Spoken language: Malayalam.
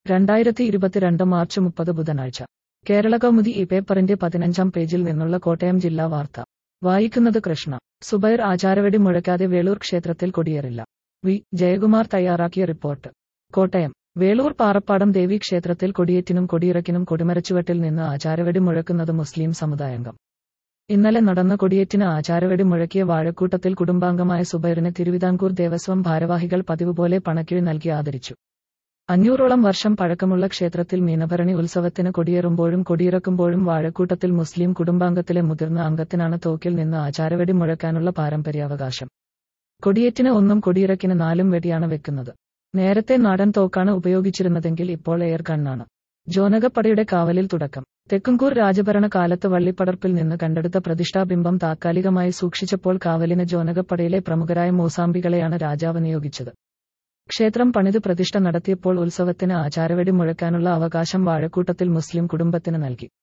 രണ്ടായിരത്തി ഇരുപത്തിരണ്ട് മാർച്ച് മുപ്പത് ബുധനാഴ്ച കേരള കൗമുദി ഈ പേപ്പറിന്റെ പതിനഞ്ചാം പേജിൽ നിന്നുള്ള കോട്ടയം ജില്ലാ വാർത്ത വായിക്കുന്നത് കൃഷ്ണ സുബൈർ ആചാരവെടി മുഴക്കാതെ വേളൂർ ക്ഷേത്രത്തിൽ കൊടിയേറില്ല വി ജയകുമാർ തയ്യാറാക്കിയ റിപ്പോർട്ട് കോട്ടയം വേളൂർ പാറപ്പാടം ദേവി ക്ഷേത്രത്തിൽ കൊടിയേറ്റിനും കൊടിയിറക്കിനും കൊടിമരച്ചുവട്ടിൽ നിന്ന് ആചാരവെടി മുഴക്കുന്നത് മുസ്ലിം സമുദായാംഗം ഇന്നലെ നടന്ന കൊടിയേറ്റിന് ആചാരവെടി മുഴക്കിയ വാഴക്കൂട്ടത്തിൽ കുടുംബാംഗമായ സുബൈറിനെ തിരുവിതാംകൂർ ദേവസ്വം ഭാരവാഹികൾ പതിവുപോലെ പണക്കിഴി നൽകി ആദരിച്ചു അഞ്ഞൂറോളം വർഷം പഴക്കമുള്ള ക്ഷേത്രത്തിൽ മീനഭരണി ഉത്സവത്തിന് കൊടിയേറുമ്പോഴും കൊടിയിറക്കുമ്പോഴും വാഴക്കൂട്ടത്തിൽ മുസ്ലിം കുടുംബാംഗത്തിലെ മുതിർന്ന അംഗത്തിനാണ് തോക്കിൽ നിന്ന് ആചാരവെടി മുഴക്കാനുള്ള പാരമ്പര്യാവകാശം കൊടിയേറ്റിന് ഒന്നും കൊടിയിറക്കിന് നാലും വെടിയാണ് വെക്കുന്നത് നേരത്തെ നാടൻ തോക്കാണ് ഉപയോഗിച്ചിരുന്നതെങ്കിൽ ഇപ്പോൾ എയർ ഗണ്ണാണ് ജോനകപ്പടയുടെ കാവലിൽ തുടക്കം തെക്കുംകൂർ രാജഭരണ കാലത്ത് വള്ളിപ്പടർപ്പിൽ നിന്ന് കണ്ടെടുത്ത പ്രതിഷ്ഠാബിംബം താത്കാലികമായി സൂക്ഷിച്ചപ്പോൾ കാവലിന് ജോനകപ്പടയിലെ പ്രമുഖരായ മൂസാംബികളെയാണ് രാജാവ് നിയോഗിച്ചത് ക്ഷേത്രം പണിത് പ്രതിഷ്ഠ നടത്തിയപ്പോൾ ഉത്സവത്തിന് ആചാരവെടി മുഴക്കാനുള്ള അവകാശം വാഴക്കൂട്ടത്തിൽ മുസ്ലിം കുടുംബത്തിന് നൽകി